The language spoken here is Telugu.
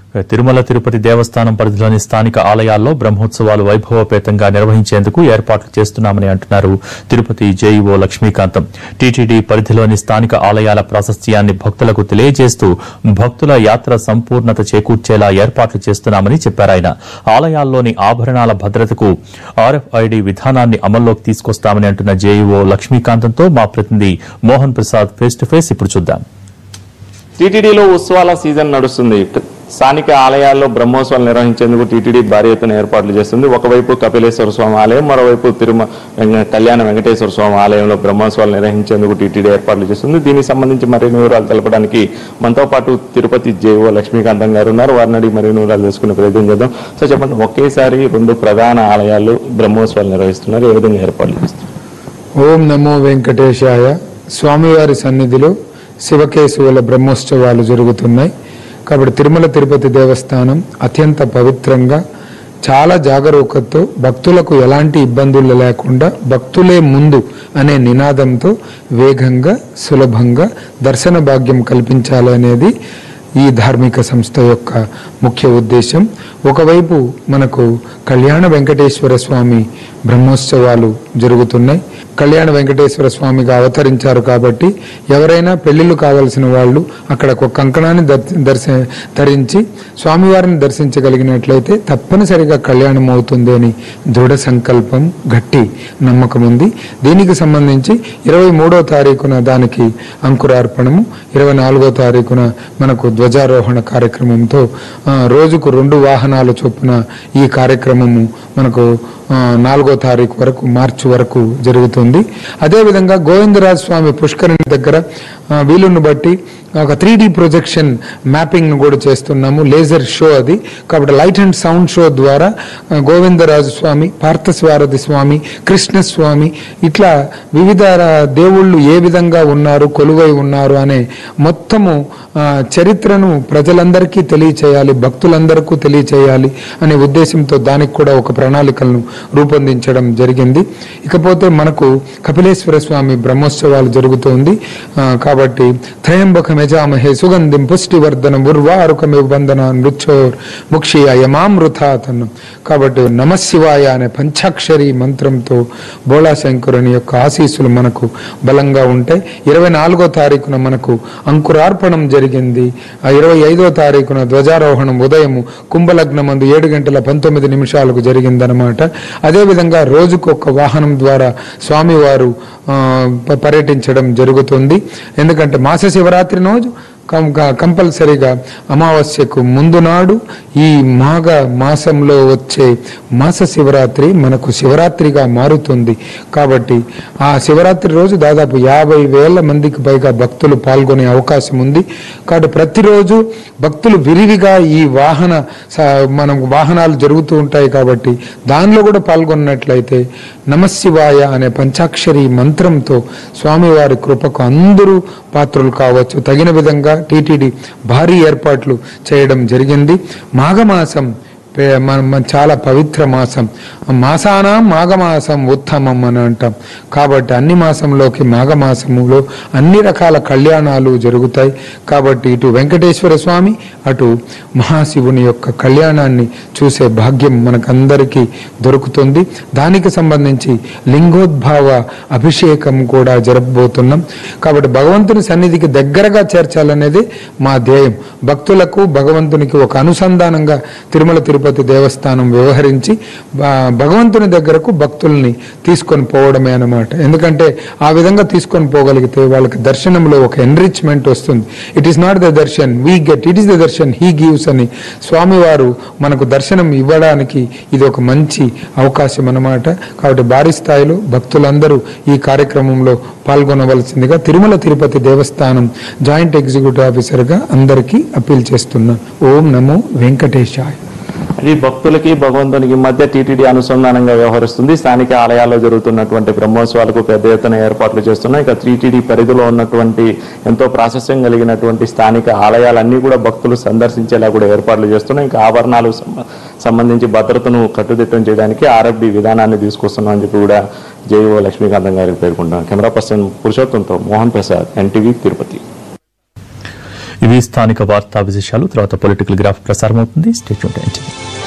తిరుమల తిరుపతి దేవస్థానం పరిధిలోని స్థానిక ఆలయాల్లో బ్రహ్మోత్సవాలు వైభవపేతంగా నిర్వహించేందుకు ఏర్పాట్లు చేస్తున్నామని అంటున్నారు తిరుపతి జేఈఓ లక్ష్మీకాంతం టీటీడీ పరిధిలోని స్థానిక ఆలయాల ప్రాశస్త్యాన్ని భక్తులకు తెలియజేస్తూ భక్తుల యాత్ర సంపూర్ణత చేకూర్చేలా ఏర్పాట్లు చేస్తున్నామని చెప్పారాయన ఆలయాల్లోని ఆభరణాల భద్రతకు ఆర్ఎఫ్ఐడి విధానాన్ని అమల్లోకి తీసుకొస్తామని అంటున్న జేఈఓ లక్ష్మీకాంతంతో మా ప్రతినిధి Mohan Prasad face to face ఇప్పుడు చూద్దాం టీటీడీలో ఉత్సవాల సీజన్ నడుస్తుంది స్థానిక ఆలయాల్లో బ్రహ్మోత్సవాలు నిర్వహించేందుకు టీటీడీ భారీ ఎత్తున ఏర్పాట్లు చేస్తుంది ఒకవైపు కపిలేశ్వర స్వామి ఆలయం మరోవైపు తిరుమ వెంక- కళ్యాణ వెంకటేశ్వర స్వామి ఆలయంలో బ్రహ్మోత్సవాలు నిర్వహించేందుకు టీటీడీ ఏర్పాట్లు చేస్తుంది దీనికి సంబంధించి మరిన్ని వివరాలు తెలపడానికి మనతో పాటు తిరుపతి జేఓ లక్ష్మీకాంతం గారు ఉన్నారు వారిని అడిగి మరిన్ని వివరాలు తెలుసుకునే ప్రయత్నం చేద్దాం సో చెప్పండి ఒకేసారి రెండు ప్రధాన ఆలయాలు బ్రహ్మోత్సవాలు నిర్వహిస్తున్నారు ఏ విధంగా ఏర్పాట్లు చేస్తున్నారు ఓం నమో వెంకటేశాయ స్వామివారి సన్నిధిలో శివకేశవుల బ్రహ్మోత్సవాలు జరుగుతున్నాయి కాబట్టి తిరుమల తిరుపతి దేవస్థానం అత్యంత పవిత్రంగా చాలా జాగరూకతతో భక్తులకు ఎలాంటి ఇబ్బందులు లేకుండా భక్తులే ముందు అనే నినాదంతో వేగంగా సులభంగా దర్శన భాగ్యం కల్పించాలనేది ఈ ధార్మిక సంస్థ యొక్క ముఖ్య ఉద్దేశం ఒకవైపు మనకు కళ్యాణ వెంకటేశ్వర స్వామి బ్రహ్మోత్సవాలు జరుగుతున్నాయి కళ్యాణ వెంకటేశ్వర స్వామిగా అవతరించారు కాబట్టి ఎవరైనా పెళ్లిళ్ళు కావలసిన వాళ్ళు అక్కడ ఒక కంకణాన్ని దర్- దర్శ ధరించి స్వామివారిని దర్శించగలిగినట్లయితే తప్పనిసరిగా కళ్యాణం అవుతుంది అని దృఢ సంకల్పం గట్టి నమ్మకం ఉంది దీనికి సంబంధించి ఇరవై మూడో తారీఖున దానికి అంకురార్పణము ఇరవై నాలుగో తారీఖున మనకు ధ్వజారోహణ కార్యక్రమంతో ఆ, రోజుకు రెండు వాహనాల చొప్పున ఈ కార్యక్రమము మనకు ఆ, నాలుగో తారీఖు వరకు మార్చి వరకు జరుగుతుంది అదేవిధంగా గోవిందరాజ స్వామి పుష్కరిణి దగ్గర ఆ, వీలును బట్టి ఒక త్రీ డి ప్రొజెక్షన్ మ్యాపింగ్ కూడా చేస్తున్నాము లేజర్ షో అది కాబట్టి లైట్ అండ్ సౌండ్ షో ద్వారా ఆ, గోవిందరాజు స్వామి పార్థస్వారథి స్వామి కృష్ణస్వామి ఇట్లా వివిధ రా- దేవుళ్ళు ఏ విధంగా ఉన్నారు కొలువై ఉన్నారు అనే మొత్తము ఆ, చరిత్రను ప్రజలందరికీ తెలియచేయాలి భక్తులందరికీ తెలియచేయాలి అనే ఉద్దేశంతో దానికి కూడా ఒక ప్రణాళికలను రూపొందించడం జరిగింది ఇకపోతే మనకు కపిలేశ్వర స్వామి బ్రహ్మోత్సవాలు జరుగుతుంది ఆ, కాబట్టి త్రయంబక మెజామహే సుగంధిం పుష్టివర్ధనం ఉర్వారుకమివ బంధన నృత్యోర్ ముక్షి అయమామృతాతన్నం కాబట్టి నమశివాయ అనే పంచాక్షరి మంత్రంతో బోళాశంకరుని యొక్క ఆశీస్సులు మనకు బలంగా ఉంటాయి ఇరవై నాలుగో తారీఖున మనకు అంకురార్పణం జరిగింది ఆ ఇరవై ఐదో తారీఖున ధ్వజారోహణం ఉదయం కుంభలగ్నమందు ఏడు గంటల పంతొమ్మిది నిమిషాలకు జరిగిందనమాట అదేవిధంగా రోజుకు ఒక వాహనం ద్వారా స్వామివారు ఆ, ప- పర్యటించడం జరుగుతుంది ఎందుకంటే మాస శివరాత్రి రోజు కం- క- కంపల్సరీగా అమావాస్యకు ముందు నాడు ఈ మాఘ మాసంలో వచ్చే మాస శివరాత్రి మనకు శివరాత్రిగా మారుతుంది కాబట్టి ఆ శివరాత్రి రోజు దాదాపు యాభై వేల మందికి పైగా భక్తులు పాల్గొనే అవకాశం ఉంది కాబట్టి ప్రతిరోజు భక్తులు విరివిగా ఈ వాహన స- మనం వాహనాలు జరుగుతూ ఉంటాయి కాబట్టి దానిలో కూడా పాల్గొన్నట్లయితే నమశివాయ అనే పంచాక్షరి మంత్రంతో స్వామివారి కృపకు అందరూ పాత్రులు కావచ్చు తగిన విధంగా టీటీడీ భారీ ఏర్పాట్లు చేయడం జరిగింది మాఘమాసం పే- మన- మన చాలా పవిత్ర మాసం మాసాన మాఘమాసం ఉత్తమం అని అంటాం కాబట్టి అన్ని మాసంలోకి మాఘమాసములో అన్ని రకాల కళ్యాణాలు జరుగుతాయి కాబట్టి ఇటు వెంకటేశ్వర స్వామి అటు మహాశివుని యొక్క కళ్యాణాన్ని చూసే భాగ్యం మనకందరికీ దొరుకుతుంది దానికి సంబంధించి లింగోద్భావ అభిషేకం కూడా జరపబోతున్నాం కాబట్టి భగవంతుని సన్నిధికి దగ్గరగా చేర్చాలనేది మా ధ్యేయం భక్తులకు భగవంతునికి ఒక అనుసంధానంగా తిరుమల తిరుపతి దేవస్థానం వ్యవహరించి ఆ, భగవంతుని దగ్గరకు భక్తుల్ని తీసుకొని పోవడమే అన్నమాట ఎందుకంటే ఆ విధంగా తీసుకొని పోగలిగితే వాళ్ళకి దర్శనంలో ఒక ఎన్రిచ్మెంట్ వస్తుంది it is not the darshan we get it is the darshan he gives అని స్వామివారు మనకు దర్శనం ఇవ్వడానికి ఇది ఒక మంచి అవకాశం అన్నమాట కాబట్టి భారీ స్థాయిలో భక్తులందరూ ఈ కార్యక్రమంలో పాల్గొనవలసిందిగా తిరుమల తిరుపతి దేవస్థానం జాయింట్ ఎగ్జిక్యూటివ్ ఆఫీసర్గా అందరికీ అప్పీల్ చేస్తున్నా ఓం నమో వెంకటేశాయ అది భక్తులకి భగవంతునికి మధ్య టీటీడీ అనుసంధానంగా వ్యవహరిస్తుంది స్థానిక ఆలయాల్లో జరుగుతున్నటువంటి బ్రహ్మోత్సవాలకు పెద్ద ఎత్తున ఏర్పాట్లు చేస్తున్నాయి ఇక టీటీడీ పరిధిలో ఉన్నటువంటి ఎంతో ప్రాశస్యం కలిగినటువంటి స్థానిక ఆలయాలన్నీ కూడా భక్తులు సందర్శించేలా కూడా ఏర్పాట్లు చేస్తున్నాయి ఇంకా ఆభరణాలు సంబ- సంబంధించి భద్రతను కట్టుదిట్టం చేయడానికి ఆర్ఎఫ్డి విధానాన్ని తీసుకొస్తున్నాం అని చెప్పి కూడా జేఈఓ లక్ష్మీకాంతం గారికి పేర్కొంటున్నాం కెమెరా పర్సన్ పురుషోత్తంతో మోహన్ ప్రసాద్ ఎన్టీవీ తిరుపతి ఇవి స్థానిక వార్తా విశేషాలు తర్వాత పొలిటికల్ గ్రాఫ్ ప్రసారం అవుతుంది స్టేట్